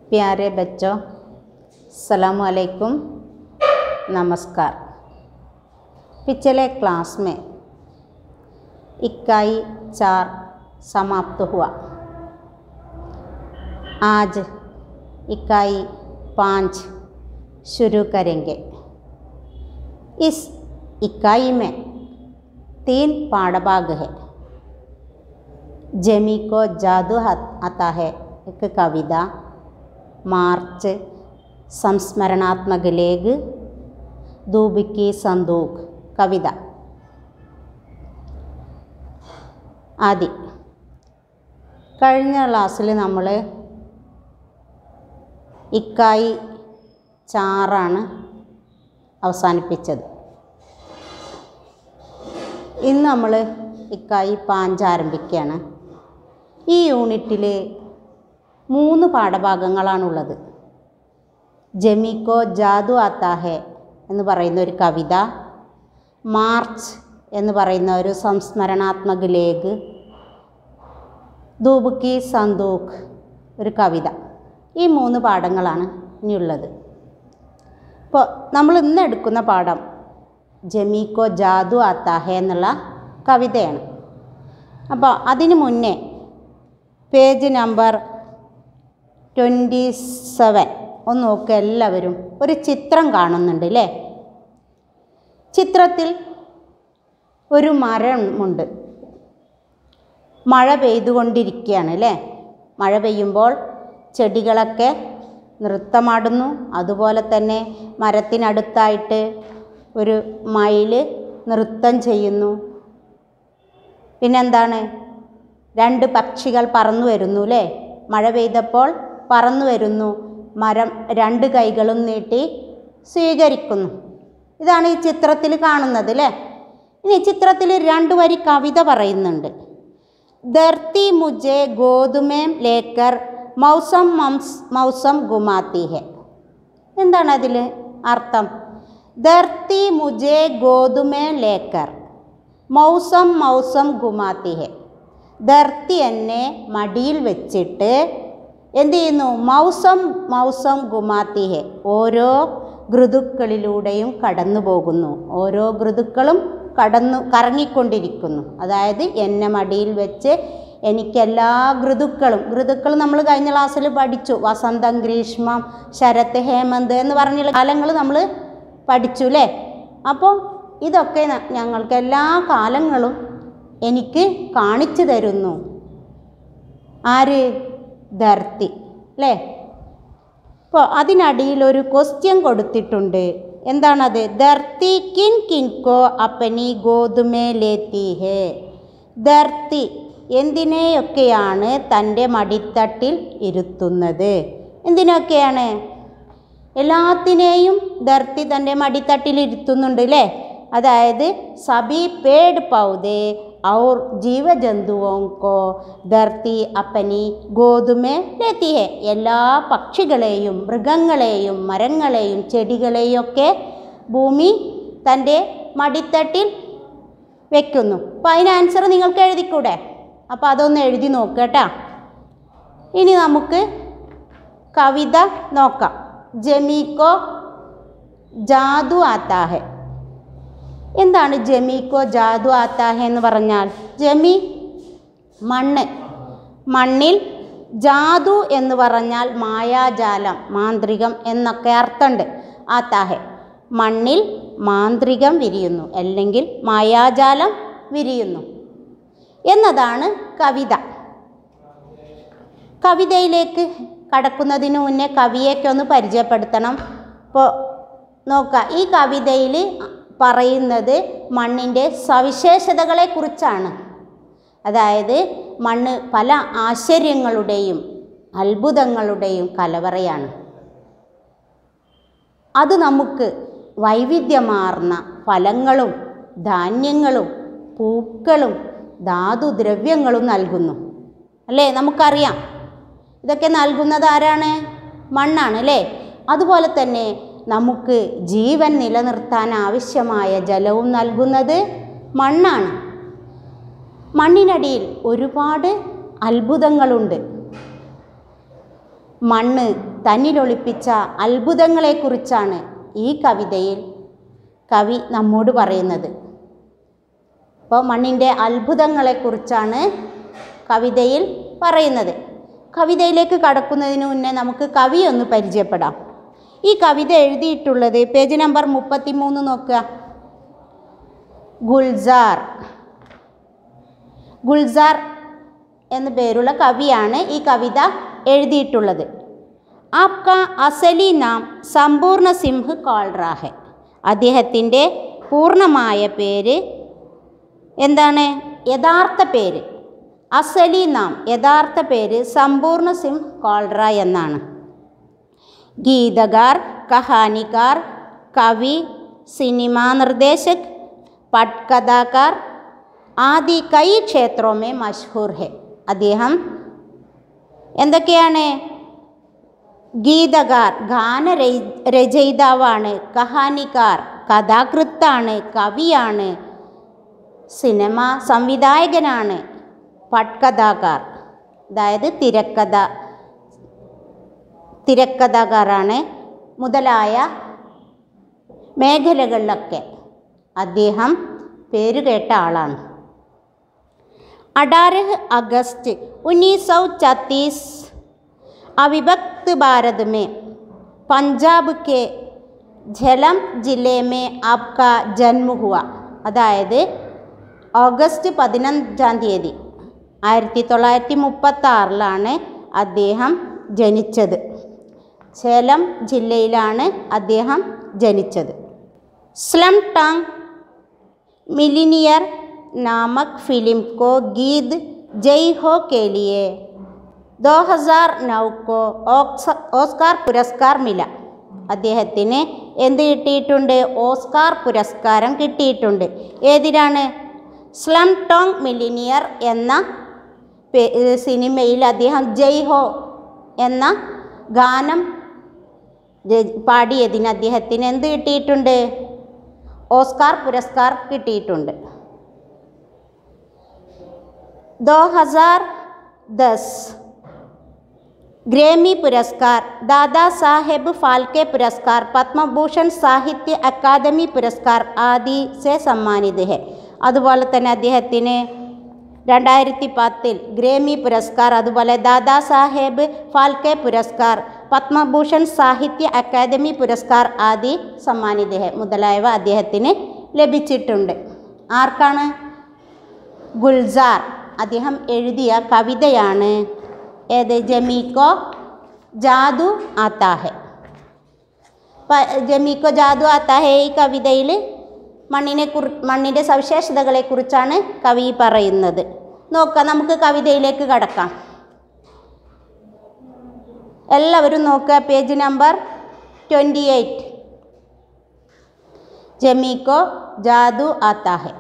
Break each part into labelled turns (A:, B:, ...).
A: प्यारे बच्चों सलाम अलैकुम नमस्कार पिछले क्लास में इकाई चार समाप्त हुआ आज इकाई पाँच शुरू करेंगे इस इकाई में तीन पाठभाग है जमी को जादू हत- आता है एक कविता मार्च संस्मरणात्मक लेख धूप की संदूक കവിത ആദി കഴിഞ്ഞ ക്ലാസ്സിൽ നമ്മൾ ഇക്കായി ചാറാണ് അവസാനിപ്പിച്ചത് ഇന്ന് നമ്മൾ ഇക്കായി പാഞ്ച് ആരംഭിക്കുകയാണ് ഈ യൂണിറ്റിൽ മൂന്ന് പാഠഭാഗങ്ങളാണുള്ളത് ജമിക്കോ ജാദു ആത്താ ഹെ എന്ന് പറയുന്ന ഒരു കവിത മാർച്ച് എന്ന് പറയുന്ന ഒരു സംസ്മരണാത്മക ലേഖ് ധൂബുക്കി സന്തൂഖ് ഒരു കവിത ഈ മൂന്ന് പാഠങ്ങളാണ് ഇനിയുള്ളത് ഇപ്പോൾ നമ്മൾ ഇന്ന് എടുക്കുന്ന പാഠം ജമീക്കോ ജാദു ആത്താഹെ എന്നുള്ള കവിതയാണ് അപ്പോൾ അതിന് മുന്നേ പേജ് നമ്പർ ട്വൻറ്റി സെവൻ ഒന്ന് നോക്കുക എല്ലാവരും ഒരു ചിത്രം കാണുന്നുണ്ട് അല്ലേ ചിത്രത്തിൽ ഒരു മരമുണ്ട് മഴ പെയ്തുകൊണ്ടിരിക്കുകയാണ് അല്ലേ മഴ പെയ്യുമ്പോൾ ചെടികളൊക്കെ നൃത്തമാടുന്നു അതുപോലെ തന്നെ മരത്തിനടുത്തായിട്ട് ഒരു മയിൽ നൃത്തം ചെയ്യുന്നു പിന്നെന്താണ് രണ്ട് പക്ഷികൾ പറന്നു വരുന്നു അല്ലേ മഴ പെയ്തപ്പോൾ പറന്നു വരുന്നു മരം രണ്ട് കൈകളും നീട്ടി സ്വീകരിക്കുന്നു ഇതാണ് ഈ ചിത്രത്തിൽ കാണുന്നത് അല്ലേ ഇനി ചിത്രത്തിൽ രണ്ട് വരി കവിത പറയുന്നുണ്ട് ധർത്തി മുജെ ഗോതുമേം ലേക്കർ മൗസം മംസ് മൗസം ഗുമാത്തി ഹെ എന്താണ് അതിൽ അർത്ഥം ധർത്തി മുജെ ഗോതുമേ ലേക്കർ മൗസം മൗസം ഗുമാത്തി ഹെ ധർത്തി എന്നെ മടിയിൽ വെച്ചിട്ട് എന്ത് ചെയ്യുന്നു മൗസം മൗസം ഗുമാത്തി ഹെ ഓരോ ഋതുക്കളിലൂടെയും കടന്നു പോകുന്നു ഓരോ ഋതുക്കളും കടന്നു കറങ്ങിക്കൊണ്ടിരിക്കുന്നു അതായത് എന്നെ മടിയിൽ വെച്ച് എനിക്കെല്ലാ ഋതുക്കളും ഋതുക്കൾ നമ്മൾ കഴിഞ്ഞ ക്ലാസ്സിൽ പഠിച്ചു വസന്തം ഗ്രീഷ്മം ശരത് ഹേമന്ത് എന്ന് പറഞ്ഞുള്ള കാലങ്ങൾ നമ്മൾ പഠിച്ചു അല്ലേ അപ്പോൾ ഇതൊക്കെ ന- ഞങ്ങൾക്ക് എല്ലാ കാലങ്ങളും എനിക്ക് കാണിച്ചു തരുന്നു ആര് ധർത്തി അല്ലേ അപ്പോൾ അതിനടിയിൽ ഒരു ക്വസ്റ്റ്യൻ കൊടുത്തിട്ടുണ്ട് എന്താണത് ധർത്തി കിൻ കിൻകോ അപ്പനി ഗോതുമേ ലേത്തി ഹേ ധർത്തി എന്തിനെയൊക്കെയാണ് തൻ്റെ മടിത്തട്ടിൽ ഇരുത്തുന്നത് എന്തിനൊക്കെയാണ് എല്ലാത്തിനെയും ധർത്തി തൻ്റെ മടിത്തട്ടിൽ ഇരുത്തുന്നുണ്ട് അല്ലേ അതായത് സബി പേട് പൗതേ ഔർ ജീവജന്തുവോങ്കോ ധർത്തി അപ്പനി ഗോതുമേ ലേത്തി ഹെ എല്ലാ പക്ഷികളെയും മൃഗങ്ങളെയും മരങ്ങളെയും ചെടികളെയും ഒക്കെ ഭൂമി തൻ്റെ മടിത്തട്ടിൽ വെക്കുന്നു അപ്പോൾ അതിന് ആൻസർ നിങ്ങൾക്ക് എഴുതിക്കൂടെ അപ്പോൾ അതൊന്ന് എഴുതി നോക്കുക കേട്ടോ ഇനി നമുക്ക് കവിത നോക്കാം ജമീക്കോ ജാദു ആത്താഹെ എന്താണ് ജമീക്കോ ജാദു ആത്താഹെ എന്ന് പറഞ്ഞാൽ ജമി മണ്ണ് മണ്ണിൽ ജാദു എന്ന് പറഞ്ഞാൽ മായാജാലം മാന്ത്രികം എന്നൊക്കെ അർത്ഥമുണ്ട് ആത്താഹെ മണ്ണിൽ മാന്ത്രികം വിരിയുന്നു അല്ലെങ്കിൽ മായാജാലം വിരിയുന്നു എന്നതാണ് കവിത കവിതയിലേക്ക് കടക്കുന്നതിന് മുന്നേ കവിയൊക്കെ ഒന്ന് പരിചയപ്പെടുത്തണം ഇപ്പോൾ നോക്കുക ഈ കവിതയിൽ പറയുന്നത് മണ്ണിൻ്റെ സവിശേഷതകളെക്കുറിച്ചാണ് അതായത് മണ്ണ് പല ആശ്ചര്യങ്ങളുടെയും അത്ഭുതങ്ങളുടെയും കലവറയാണ് അത് നമുക്ക് വൈവിധ്യമാർന്ന ഫലങ്ങളും ധാന്യങ്ങളും പൂക്കളും ധാതുദ്രവ്യങ്ങളും നൽകുന്നു അല്ലേ നമുക്കറിയാം ഇതൊക്കെ നൽകുന്നത് ആരാണ് മണ്ണാണ് അല്ലേ അതുപോലെ തന്നെ നമുക്ക് ജീവൻ നിലനിർത്താൻ ആവശ്യമായ ജലവും നൽകുന്നത് മണ്ണാണ് മണ്ണിനടിയിൽ ഒരുപാട് അത്ഭുതങ്ങളുണ്ട് മണ്ണ് തന്നിലൊളിപ്പിച്ച അത്ഭുതങ്ങളെക്കുറിച്ചാണ് ഈ കവിതയിൽ കവി നമ്മോട് പറയുന്നത് അപ്പോൾ മണ്ണിൻ്റെ അത്ഭുതങ്ങളെക്കുറിച്ചാണ് കവിതയിൽ പറയുന്നത് കവിതയിലേക്ക് കടക്കുന്നതിന് മുന്നേ നമുക്ക് കവി ഒന്ന് പരിചയപ്പെടാം ഈ കവിത എഴുതിയിട്ടുള്ളത് പേജ് നമ്പർ മുപ്പത്തി മൂന്ന് നോക്കുക ഗുൽസാർ ഗുൽസാർ എന്ന പേരുള്ള കവിയാണ് ഈ കവിത എഴുതിയിട്ടുള്ളത് ആപ്ക അസലി നാം സമ്പൂർണ്ണ സിംഹ് കോൾറാഹെ അദ്ദേഹത്തിൻ്റെ പൂർണ്ണമായ പേര് എന്താണ് യഥാർത്ഥ പേര് അസലി നാം യഥാർത്ഥ പേര് സമ്പൂർണ്ണ സിംഹ് കോൾറ എന്നാണ് ഗീതകാർ കഹാനിക്കാർ കവി സിനിമാ നിർദ്ദേശക് പട്കഥാകാർ ആദി കൈ ക്ഷേത്രോമേ മഷ്ഹൂർ ഹെ അദ്ദേഹം എന്തൊക്കെയാണ് ഗീതകാർ ഗാനരചയിതാവാണ് കഹാനിക്കാർ കഥാകൃത്താണ് കവിയാണ് സിനിമ സംവിധായകനാണ് പട്കഥാകാർ അതായത് തിരക്കഥ തിരക്കഥാകാരാണ് മുതലായ മേഖലകളിലൊക്കെ അദ്ദേഹം പേരുകേട്ട ആളാണ് अठारह अगस्त उन्नीस सौ छत्तीस अविभक्त भारत में पंजाब के झेलम ജില്ലേ में आपका जन्म हुआ അതായത് ഓഗസ്റ്റ് പതിനഞ്ചാം തീയതി ആയിരത്തി തൊള്ളായിരത്തി മുപ്പത്തി ആറിലാണ് അദ്ദേഹം ജനിച്ചത് സേലം ജില്ലയിലാണ് അദ്ദേഹം ജനിച്ചത് സ്ലം ടാങ് मिलीनियर नामक फिल्म को गीत जय हो के लिए 2009 को ഓക്സ ഓസ്കാർ പുരസ്കാർ മില അദ്ദേഹത്തിന് എന്ത് കിട്ടിയിട്ടുണ്ട് ഓസ്കാർ പുരസ്കാരം കിട്ടിയിട്ടുണ്ട് ഏതിനാണ് സ്ലം ടോങ് മിലിനിയർ എന്ന പേ- ഏ, സിനിമയിൽ അദ്ദേഹം ജയ് ഹോ എന്ന ഗാനം രച- പാടിയതിന് അദ്ദേഹത്തിന് എന്ത് കിട്ടിയിട്ടുണ്ട് ഓസ്കാർ പുരസ്കാർ കിട്ടിയിട്ടുണ്ട് दो हजार दस ग्रेमी पुरस्कार दादा साहेब फाल्के पुरस्कार പത്മഭൂഷൺ സാഹിത്യ അക്കാദമി പുരസ്കാർ ആദി സെ സമ്മാനിത് ഹെ അതുപോലെ തന്നെ അദ്ദേഹത്തിന് രണ്ടായിരത്തി പത്തിൽ ഗ്രേമി പുരസ്കാർ അതുപോലെ ദാദാ സാഹേബ് ഫാൽക്കെ പുരസ്കാർ പത്മഭൂഷൺ സാഹിത്യ അക്കാദമി പുരസ്കാർ ആദി സമ്മാനിത് ഹെ മുതലായവ അദ്ദേഹത്തിന് ലഭിച്ചിട്ടുണ്ട് ആർക്കാണ് ഗുൽസാർ അദ്ദേഹം എഴുതിയ കവിതയാണ് ഏത് ജമീക്കോ ജാദു ആത്താഹെ ജമീക്കോ ജാദു ആത്താഹെ ഈ കവിതയിൽ മണ്ണിനെ കുറി മണ്ണിൻ്റെ സവിശേഷതകളെക്കുറിച്ചാണ് കവി പറയുന്നത് നോക്കാം നമുക്ക് കവിതയിലേക്ക് കടക്കാം എല്ലാവരും നോക്കുക പേജ് നമ്പർ ട്വൻറ്റി എയ്റ്റ് ജമീക്കോ ജാദു ആത്താഹെ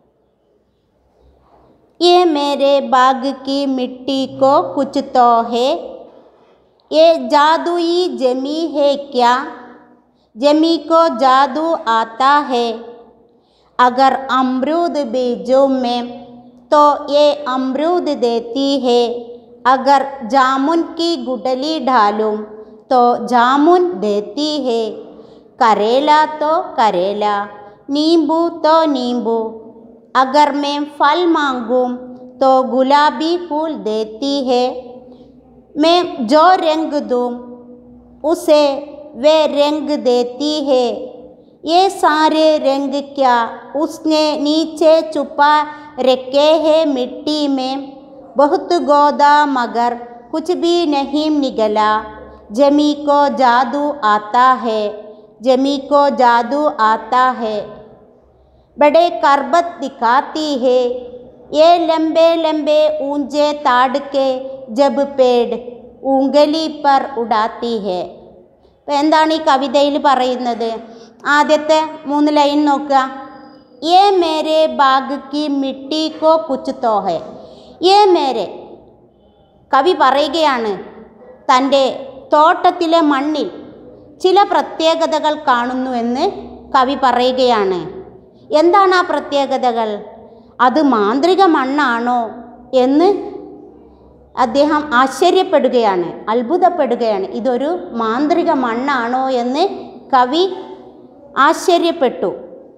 A: ये मेरे बाग की मिट्टी को कुछ तो है ये जादुई जमी है क्या जमी को जादू आता है अगर अमरूद बीजों में तो ये अमरूद देती है अगर जामुन की गुडली डालूं तो जामुन देती है करेला तो करेला नींबू तो नींबू अगर मैं फल मांगूं तो गुलाबी फूल देती है मैं जो रंग दूं उसे वे रंग देती है ये सारे रंग क्या उसने नीचे छुपा रखे हैं मिट्टी में बहुत गोदा मगर कुछ भी नहीं निकला जमी को जादू आता है जमी को जादू आता है बड़े करबत दिखाती है ये लंबे लंबे ऊंचे ताड़ के जब पेड़ ഊങ്കലി പർ ഉടാത്തി ഹേ അപ്പം എന്താണ് ഈ കവിതയിൽ പറയുന്നത് ആദ്യത്തെ മൂന്ന് ലൈൻ നോക്കുക ഏ മേരെ ബാഗ് കി മിട്ടി കോ കുച്ച് തോ ഹെ ഏ മേരെ കവി പറയുകയാണ് തൻ്റെ തോട്ടത്തിലെ മണ്ണിൽ ചില പ്രത്യേകതകൾ കാണുന്നുവെന്ന് കവി പറയുകയാണ് എന്താണ് ആ പ്രത്യേകതകൾ അത് മാന്ത്രിക മണ്ണാണോ എന്ന് അദ്ദേഹം ആശ്ചര്യപ്പെടുകയാണ് അത്ഭുതപ്പെടുകയാണ് ഇതൊരു മാന്ത്രിക മണ്ണാണോ എന്ന് കവി ആശ്ചര്യപ്പെട്ടു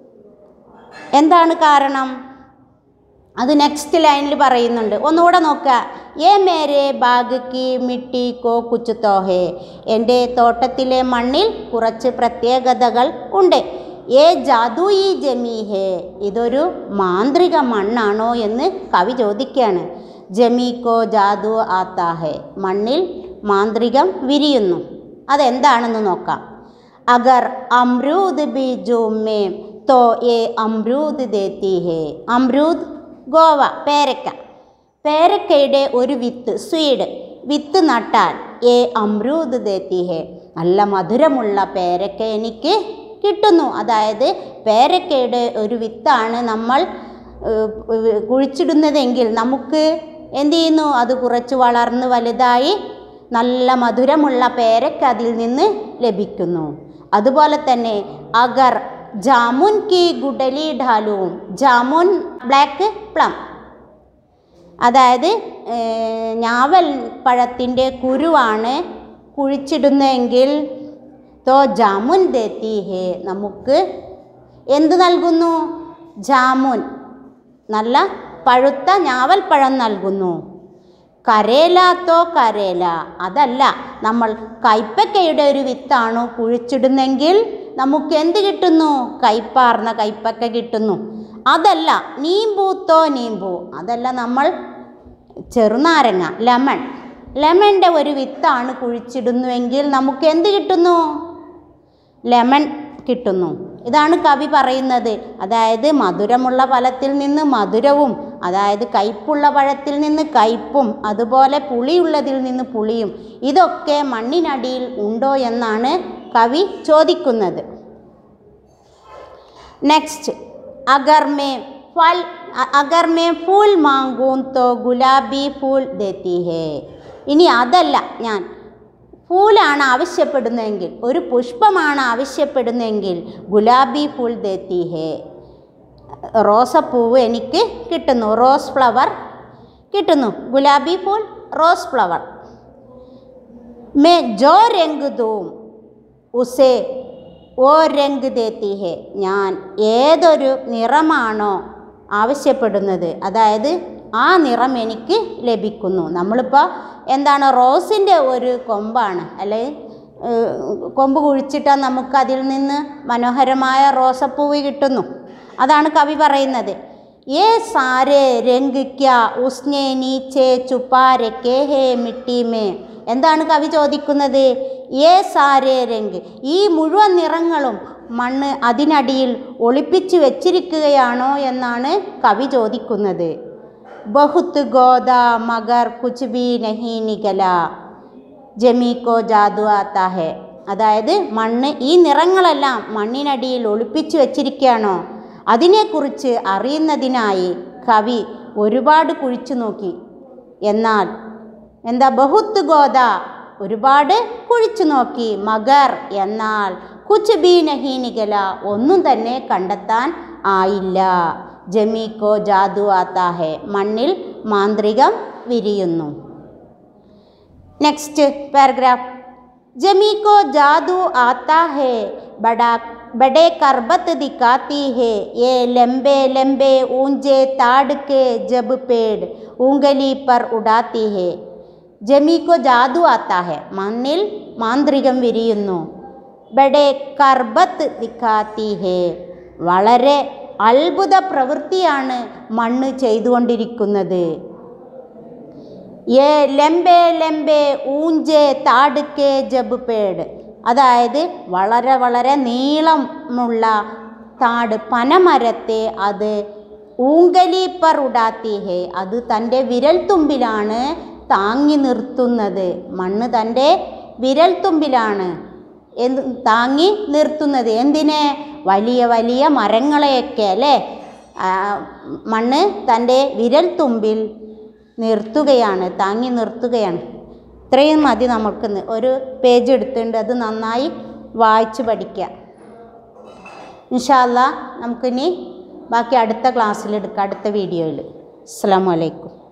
A: എന്താണ് കാരണം അത് നെക്സ്റ്റ് ലൈനിൽ പറയുന്നുണ്ട് ഒന്നുകൂടെ നോക്കുക ഏ മേരെ ബാഗ് കി മിട്ടി കോ കുച്ച് തോഹേ എൻ്റെ തോട്ടത്തിലെ മണ്ണിൽ കുറച്ച് പ്രത്യേകതകൾ ഉണ്ട് ഏ ജാദുയി ജമീ ഹേ ഇതൊരു മാന്ത്രിക മണ്ണാണോ എന്ന് കവി ചോദിക്കുകയാണ് ജമീക്കോ ജാദു ആത്താ ഹേ മണ്ണിൽ മാന്ത്രികം വിരിയുന്നു അതെന്താണെന്ന് നോക്കാം അഗർ അമ്രൂദ് ബീജു മേ തോ ഏ അമ്രൂദ് ദേത്തി ഹേ അമ്രൂദ് ഗോവ പേരക്ക പേരക്കയുടെ ഒരു വിത്ത് സ്വീഡ് വിത്ത് നട്ടാൽ ഏ അമ്രൂദ് ദേത്തി ഹേ നല്ല മധുരമുള്ള പേരക്ക എനിക്ക് കിട്ടുന്നു അതായത് പേരക്കയുടെ ഒരു വിത്താണ് നമ്മൾ ഏഹ്, കുഴിച്ചിടുന്നതെങ്കിൽ നമുക്ക് എന്ത് ചെയ്യുന്നു അത് കുറച്ച് വളർന്ന് വലുതായി നല്ല മധുരമുള്ള പേരക്ക അതിൽ നിന്ന് ലഭിക്കുന്നു അതുപോലെ തന്നെ അഗർ ജാമുൻ കി ഗുഡലി ഢാലും ജാമുൻ ബ്ലാക്ക് പ്ലം അതായത് ഏഹ്, ഞാവൽ പഴത്തിൻ്റെ കുരുവാണ് കുഴിച്ചിടുന്നതെങ്കിൽ തോ ജാമുൻ ദേത്തി ഹേ നമുക്ക് എന്ത് നൽകുന്നു ജാമുൻ നല്ല പഴുത്ത ഞാവൽപ്പഴം നൽകുന്നു കരേലാത്തോ കരേല അതല്ല നമ്മൾ കൈപ്പക്കയുടെ ഒരു വിത്താണോ കുഴിച്ചിടുന്നെങ്കിൽ നമുക്ക് എന്ത് കിട്ടുന്നു കൈപ്പാർന്ന കൈപ്പക്ക കിട്ടുന്നു അതല്ല നീമ്പൂത്തോ നീമ്പൂ അതല്ല നമ്മൾ ചെറുനാരങ്ങ ലെമൺ ലെമണിൻ്റെ ഒരു വിത്താണ് കുഴിച്ചിടുന്നുവെങ്കിൽ നമുക്ക് എന്ത് കിട്ടുന്നു ലെമൺ കിട്ടുന്നു ഇതാണ് കവി പറയുന്നത് അതായത് മധുരമുള്ള ഫലത്തിൽ നിന്ന് മധുരവും അതായത് കയ്പുള്ള പഴത്തിൽ നിന്ന് കയ്പും അതുപോലെ പുളിയുള്ളതിൽ നിന്ന് പുളിയും ഇതൊക്കെ മണ്ണിനടിയിൽ ഉണ്ടോ എന്നാണ് കവി ചോദിക്കുന്നത് നെക്സ്റ്റ് അഗർ മേ ഫൽ അഗർ മേ ഫൂൽ മാങ്കൂം തോ ഗുലാബി ഫൂൽ ദേത്തി ഹേ ഇനി അതല്ല ഞാൻ ഫൂലാണ് ആവശ്യപ്പെടുന്നതെങ്കിൽ ഒരു പുഷ്പമാണ് ആവശ്യപ്പെടുന്നതെങ്കിൽ ഗുലാബി ഫൂൾ ദേത്തി ഹേ റോസപ്പൂവ് എനിക്ക് കിട്ടുന്നു റോസ് ഫ്ലവർ കിട്ടുന്നു ഗുലാബി ഫൂൾ റോസ് ഫ്ലവർ മേ ജോ രംഗ് ദൂം ഉസേ ഓ രംഗ് ദേത്തി ഹേ ഞാൻ ഏതൊരു നിറമാണോ ആവശ്യപ്പെടുന്നത് അതായത് ആ നിറം എനിക്ക് ലഭിക്കുന്നു നമ്മളിപ്പോൾ എന്താണ് റോസിൻ്റെ ഒരു കൊമ്പാണ് അല്ലെ ഏഹ്, കൊമ്പ് കുഴിച്ചിട്ടാൽ നമുക്ക് അതിൽ നിന്ന് മനോഹരമായ റോസപ്പൂവ് കിട്ടുന്നു അതാണ് കവി പറയുന്നത് ഏ സാരേ രംഗ് ക്യാ ഉസ്നെ നീച്ചെ ചുപ്പാ രക്കേ ഹേ മിട്ടി മേ എന്താണ് കവി ചോദിക്കുന്നത് ഏ സാരേ രംഗ് ഈ മുഴുവൻ നിറങ്ങളും മണ്ണ് അതിനടിയിൽ ഒളിപ്പിച്ച് വെച്ചിരിക്കുകയാണോ എന്നാണ് കവി ചോദിക്കുന്നത് ബഹുത്ത് ഗോദ മഗർ കുച്ച് ബി നഹി നികല ജമീക്കോ ജാദു ആത്താ ഹെ അതായത് മണ്ണ് ഈ നിറങ്ങളെല്ലാം മണ്ണിനടിയിൽ ഒളിപ്പിച്ചു വച്ചിരിക്കുകയാണോ അതിനെക്കുറിച്ച് അറിയുന്നതിനായി കവി ഒരുപാട് കുഴിച്ചു നോക്കി എന്നാൽ എന്താ ബഹുത്ത് ഗോദ ഒരുപാട് കുഴിച്ചു നോക്കി മഗർ എന്നാൽ കുച്ച് ബി നഹീനികല ഒന്നും തന്നെ കണ്ടെത്താൻ ആയില്ല ജമീക്കോ ജാദു ആത്താഹെ മണ്ണിൽ മാന്ത്രികം വിരിയുന്നു नेक्स्ट पैराग्राफ जमी को जादू आता है बड़ा बड़े करबत दिखाती है ये लंबे लंबे ऊंचे ताड़ के जब पेड़ ऊंगली पर उड़ाती है ജമിക്കോ ജാദു ആത്താ ഹെ മണ്ണിൽ മാന്ത്രികം വിരിയുന്നു ബഡേ കർബത്ത് ദിക്കാത്തി ഹേ വളരെ അത്ഭുത പ്രവൃത്തിയാണ് മണ്ണ് ചെയ്തുകൊണ്ടിരിക്കുന്നത് ഏ ലെമ്പേ ലെമ്പേ ഊഞ്ചേ താടുക്കേ ജബ് പേട് അതായത് വളരെ വളരെ നീളമുള്ള താട് പനമരത്തെ അത് ഊങ്കലീപ്പർ ഉടാത്തി ഹേ അത് തൻ്റെ വിരൽത്തുമ്പിലാണ് താങ്ങി നിർത്തുന്നത് മണ്ണ് തൻ്റെ വിരൽത്തുമ്പിലാണ് എന്ത് താങ്ങി നിർത്തുന്നത് എന്തിനെ വലിയ വലിയ മരങ്ങളെയൊക്കെ അല്ലേ ആ, മണ്ണ് തൻ്റെ വിരൽത്തുമ്പിൽ നിർത്തുകയാണ് താങ്ങി നിർത്തുകയാണ് ഇത്രയും മതി നമുക്ക് ഇന്ന്. ഒരു പേജ് എടുത്തിട്ടുണ്ട് അത് നന്നായി വായിച്ച് പഠിക്കുക ഇൻഷാല്ല നമുക്കിനി ബാക്കി അടുത്ത ക്ലാസ്സിൽ എടുക്കാം അടുത്ത വീഡിയോയിൽ അസ്സാം വലൈക്കും